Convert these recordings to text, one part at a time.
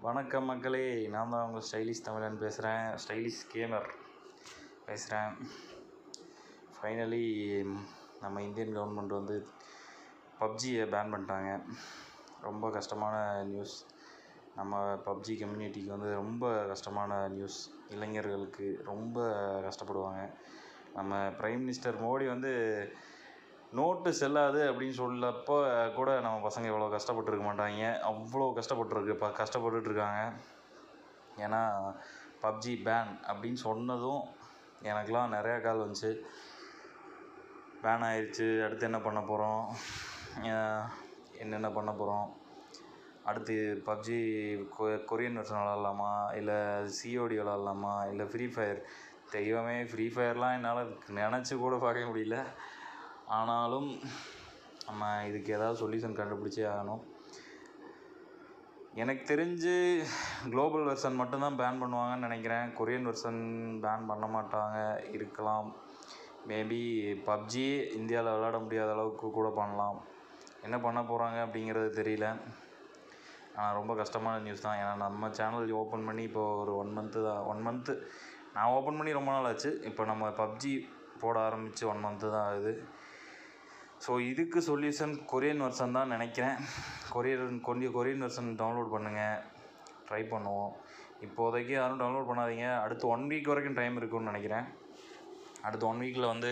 வணக்கம் மக்களே நான் தான் உங்கள் ஸ்டைலிஷ் தமிழன் பேசுகிறேன் ஸ்டைலிஷ் கேமர் பேசுகிறேன் ஃபைனலி நம்ம இந்தியன் கவர்மெண்ட் வந்து பப்ஜியை பேன் பண்ணிட்டாங்க ரொம்ப கஷ்டமான நியூஸ் நம்ம பப்ஜி கம்யூனிட்டிக்கு வந்து ரொம்ப கஷ்டமான நியூஸ் இளைஞர்களுக்கு ரொம்ப கஷ்டப்படுவாங்க நம்ம பிரைம் மினிஸ்டர் மோடி வந்து நோட்டு செல்லாது அப்படின்னு சொல்லப்போ கூட நம்ம பசங்க இவ்வளோ கஷ்டப்பட்டுருக்க மாட்டாங்க அவ்வளோ கஷ்டப்பட்டுருக்கு இப்போ கஷ்டப்பட்டுட்டு இருக்காங்க ஏன்னா பப்ஜி பேன் அப்படின்னு சொன்னதும் எனக்கெலாம் நிறையா கால் வந்துச்சு பேன் ஆயிடுச்சு அடுத்து என்ன பண்ண போகிறோம் என்னென்ன பண்ண போகிறோம் அடுத்து பப்ஜி கொ கொரியன் வெர்ஷன் விளாட்லாமா இல்லை சிஓடி விளாட்லாமா இல்லை ஃப்ரீ ஃபயர் தெய்வமே ஃப்ரீ ஃபயர்லாம் என்னால் நினச்சி கூட பார்க்க முடியல ஆனாலும் நம்ம இதுக்கு ஏதாவது சொல்யூஷன் கண்டுபிடிச்சே ஆகணும் எனக்கு தெரிஞ்சு குளோபல் வெர்ஷன் மட்டும்தான் பேன் பண்ணுவாங்கன்னு நினைக்கிறேன் கொரியன் வெர்ஷன் பேன் பண்ண மாட்டாங்க இருக்கலாம் மேபி பப்ஜி இந்தியாவில் விளாட முடியாத அளவுக்கு கூட பண்ணலாம் என்ன பண்ண போகிறாங்க அப்படிங்கிறது தெரியல ஆனால் ரொம்ப கஷ்டமான நியூஸ் தான் ஏன்னா நம்ம சேனல் ஓப்பன் பண்ணி இப்போ ஒரு ஒன் மந்த்து தான் ஒன் மந்த்து நான் ஓப்பன் பண்ணி ரொம்ப நாள் ஆச்சு இப்போ நம்ம பப்ஜி போட ஆரம்பித்து ஒன் மந்த்து தான் ஆகுது ஸோ இதுக்கு சொல்யூஷன் கொரியன் வெர்ஷன் தான் நினைக்கிறேன் கொரியன் கொஞ்சம் கொரியன் வெர்ஷன் டவுன்லோட் பண்ணுங்கள் ட்ரை பண்ணுவோம் இப்போதைக்கு யாரும் டவுன்லோட் பண்ணாதீங்க அடுத்து ஒன் வீக் வரைக்கும் டைம் இருக்குன்னு நினைக்கிறேன் அடுத்த ஒன் வீக்கில் வந்து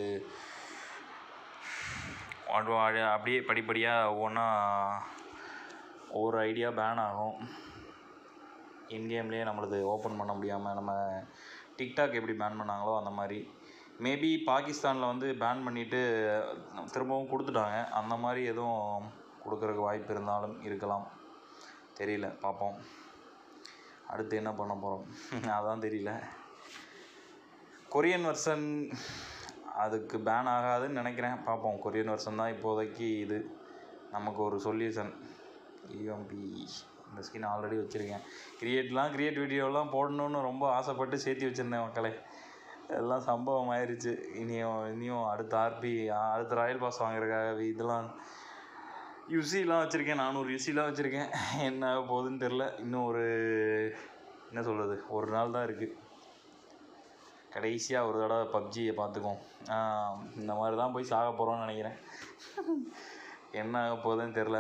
அப்படியே படிப்படியாக ஒவ்வொன்றா ஒவ்வொரு ஐடியா பேன் ஆகும் இன்கேம்லேயே நம்மளது ஓப்பன் பண்ண முடியாமல் நம்ம டிக்டாக் எப்படி பேன் பண்ணாங்களோ அந்த மாதிரி மேபி பாகிஸ்தானில் வந்து பேன் பண்ணிவிட்டு திரும்பவும் கொடுத்துட்டாங்க அந்த மாதிரி எதுவும் கொடுக்குறக்கு வாய்ப்பு இருந்தாலும் இருக்கலாம் தெரியல பார்ப்போம் அடுத்து என்ன பண்ண போகிறோம் அதான் தெரியல கொரியன் வெர்ஷன் அதுக்கு பேன் ஆகாதுன்னு நினைக்கிறேன் பார்ப்போம் கொரியன் வெர்ஷன் தான் இப்போதைக்கு இது நமக்கு ஒரு சொல்யூஷன் இஎம்பி இந்த ஸ்கின் ஆல்ரெடி வச்சுருக்கேன் கிரியேட்லாம் கிரியேட் வீடியோலாம் போடணுன்னு ரொம்ப ஆசைப்பட்டு சேர்த்து வச்சுருந்தேன் மக்களே எல்லாம் சம்பவம் ஆயிடுச்சு இனியும் இனியும் அடுத்த ஆர்பி அடுத்த ராயல் பாஸ் வாங்குறதுக்காக இதெல்லாம் யுசிலாம் வச்சுருக்கேன் நானூறு யுசிலாம் வச்சுருக்கேன் என்ன ஆக போகுதுன்னு தெரில இன்னும் ஒரு என்ன சொல்கிறது ஒரு நாள் தான் இருக்குது கடைசியாக ஒரு தடவை பப்ஜியை பார்த்துக்குவோம் இந்த மாதிரி தான் போய் சாக போகிறோம்னு நினைக்கிறேன் என்ன ஆக போகுதுன்னு தெரில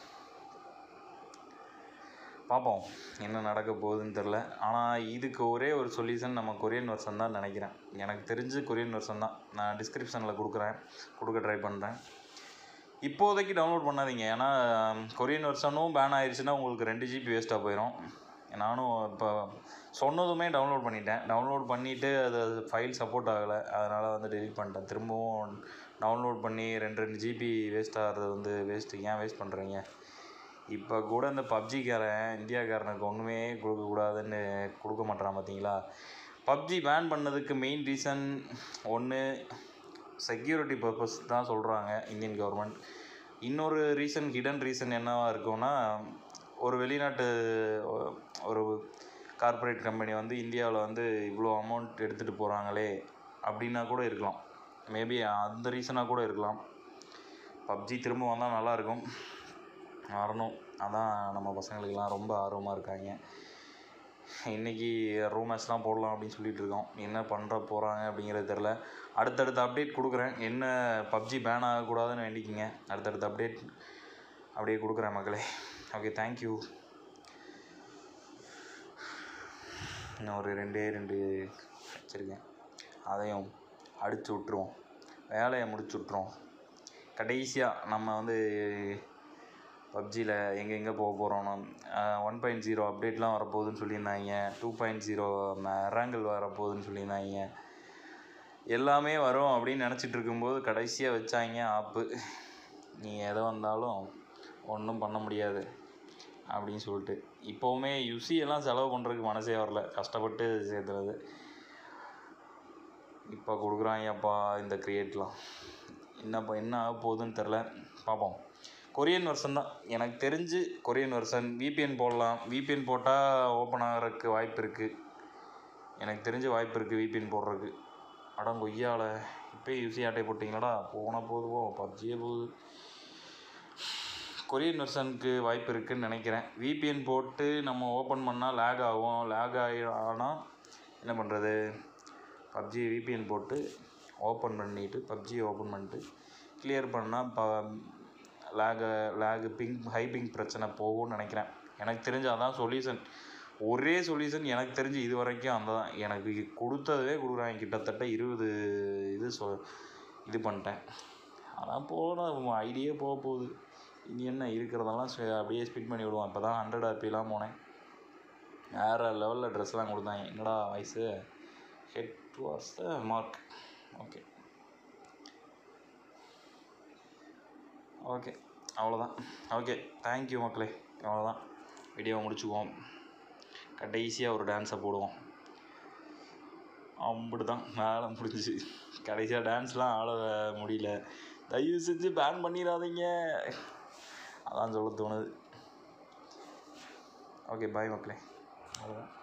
பார்ப்போம் என்ன நடக்க போகுதுன்னு தெரில ஆனால் இதுக்கு ஒரே ஒரு சொல்யூஷன் நம்ம கொரியன் வெர்ஷன் தான் நினைக்கிறேன் எனக்கு தெரிஞ்சு கொரியன் வெர்ஷன் தான் நான் டிஸ்கிரிப்ஷனில் கொடுக்குறேன் கொடுக்க ட்ரை பண்ணுறேன் இப்போதைக்கு டவுன்லோட் பண்ணாதீங்க ஏன்னா கொரியன் வெர்ஷனும் பேன் ஆயிடுச்சுன்னா உங்களுக்கு ரெண்டு ஜிபி வேஸ்ட்டாக போயிடும் நானும் இப்போ சொன்னதுமே டவுன்லோட் பண்ணிட்டேன் டவுன்லோட் பண்ணிவிட்டு அது ஃபைல் சப்போர்ட் ஆகலை அதனால் வந்து டெலிட் பண்ணிட்டேன் திரும்பவும் டவுன்லோட் பண்ணி ரெண்டு ரெண்டு ஜிபி வேஸ்ட் ஆகிறது வந்து வேஸ்ட்டு ஏன் வேஸ்ட் பண்ணுறீங்க இப்போ கூட இந்த பப்ஜிக்காரன் இந்தியாக்காரனுக்கு ஒன்றுமே கொடுக்கக்கூடாதுன்னு கொடுக்க மாட்டான் பார்த்தீங்களா பப்ஜி பேன் பண்ணதுக்கு மெயின் ரீசன் ஒன்று செக்யூரிட்டி பர்பஸ் தான் சொல்கிறாங்க இந்தியன் கவர்மெண்ட் இன்னொரு ரீசன் ஹிடன் ரீசன் என்னவாக இருக்கும்னா ஒரு வெளிநாட்டு ஒரு கார்ப்பரேட் கம்பெனி வந்து இந்தியாவில் வந்து இவ்வளோ அமௌண்ட் எடுத்துகிட்டு போகிறாங்களே அப்படின்னா கூட இருக்கலாம் மேபி அந்த ரீசனாக கூட இருக்கலாம் பப்ஜி திரும்ப வந்தால் நல்லாயிருக்கும் வரணும் அதான் நம்ம பசங்களுக்கெல்லாம் ரொம்ப ஆர்வமாக இருக்காங்க இன்றைக்கி ரூமர்ஸ்லாம் போடலாம் அப்படின்னு சொல்லிட்டு இருக்கோம் என்ன பண்ணுற போகிறாங்க அப்படிங்கிறது தெரில அடுத்தடுத்த அப்டேட் கொடுக்குறேன் என்ன பப்ஜி பேன் ஆகக்கூடாதுன்னு வேண்டிக்கிங்க அடுத்தடுத்த அப்டேட் அப்படியே கொடுக்குறேன் மக்களே ஓகே தேங்க்யூ இன்னும் ஒரு ரெண்டே ரெண்டு வச்சுருக்கேன் அதையும் அடித்து விட்ருவோம் வேலையை முடிச்சு விட்ருவோம் கடைசியாக நம்ம வந்து பப்ஜியில் எங்கெங்கே போக போகிறோம் ஒன் பாயிண்ட் ஜீரோ அப்டேட்லாம் வரப்போகுதுன்னு சொல்லியிருந்தாங்க டூ பாயிண்ட் ஜீரோ ரேங்கிள் வரப்போகுதுன்னு சொல்லியிருந்தாங்க எல்லாமே வரும் அப்படின்னு நினச்சிட்டு இருக்கும்போது கடைசியாக வச்சாங்க ஆப்பு நீ எதை வந்தாலும் ஒன்றும் பண்ண முடியாது அப்படின்னு சொல்லிட்டு இப்போவுமே யுசி எல்லாம் செலவு பண்ணுறதுக்கு மனசே வரல கஷ்டப்பட்டு சேர்த்துறது இப்போ கொடுக்குறாங்கப்பா இந்த க்ரியேட்லாம் என்னப்பா என்ன ஆக போகுதுன்னு தெரில பார்ப்போம் கொரியன் வெர்ஷன் தான் எனக்கு தெரிஞ்சு கொரியன் வெர்ஷன் விபிஎன் போடலாம் விபிஎன் போட்டால் ஓப்பன் ஆகிறதுக்கு வாய்ப்பு இருக்குது எனக்கு தெரிஞ்ச வாய்ப்பு இருக்குது விபிஎன் போடுறதுக்கு அடம் கொய்யால இப்போ யூசி ஆட்டை போட்டிங்களாடா போன போதுவோ பப்ஜியே போகுது கொரியன் வெர்ஷனுக்கு வாய்ப்பு இருக்குதுன்னு நினைக்கிறேன் விபிஎன் போட்டு நம்ம ஓப்பன் பண்ணால் லேக் ஆகும் லேக் ஆகி ஆனால் என்ன பண்ணுறது பப்ஜி விபிஎன் போட்டு ஓப்பன் பண்ணிவிட்டு பப்ஜியை ஓப்பன் பண்ணிட்டு கிளியர் பண்ணால் ப lag lag ping high ping பிரச்சனை போகும்னு நினைக்கிறேன் எனக்கு தெரிஞ்ச அதான் சொல்யூஷன் ஒரே சொல்யூஷன் எனக்கு தெரிஞ்சு இது வரைக்கும் அந்த தான் எனக்கு கொடுத்ததே கொடுக்குறாங்க கிட்டத்தட்ட இருபது இது சொ இது பண்ணிட்டேன் அதான் போன ஐடியே போக போகுது இனி என்ன இருக்கிறதெல்லாம் ச- அப்படியே ஸ்பிட் பண்ணி விடுவோம் இப்போ தான் ஹண்ட்ரட் ஆர்பிலாம் போனேன் வேறு லெவலில் ட்ரெஸ்லாம் கொடுத்தாங்க என்னடா வயசு head was the mark okay okay அவ்வளோதான் ஓகே தேங்க்யூ மக்களே அவ்வளோதான் வீடியோவை முடிச்சுக்குவோம் கடைசியாக ஒரு டான்ஸை போடுவோம் அப்படி தான் வேலை முடிஞ்சிச்சு கடைசியாக டான்ஸ்லாம் ஆட முடியல தயவு செஞ்சு பேன் பண்ணிடாதீங்க அதான் சொல்ல தோணுது ஓகே பாய் மக்களே அவ்வளோதான்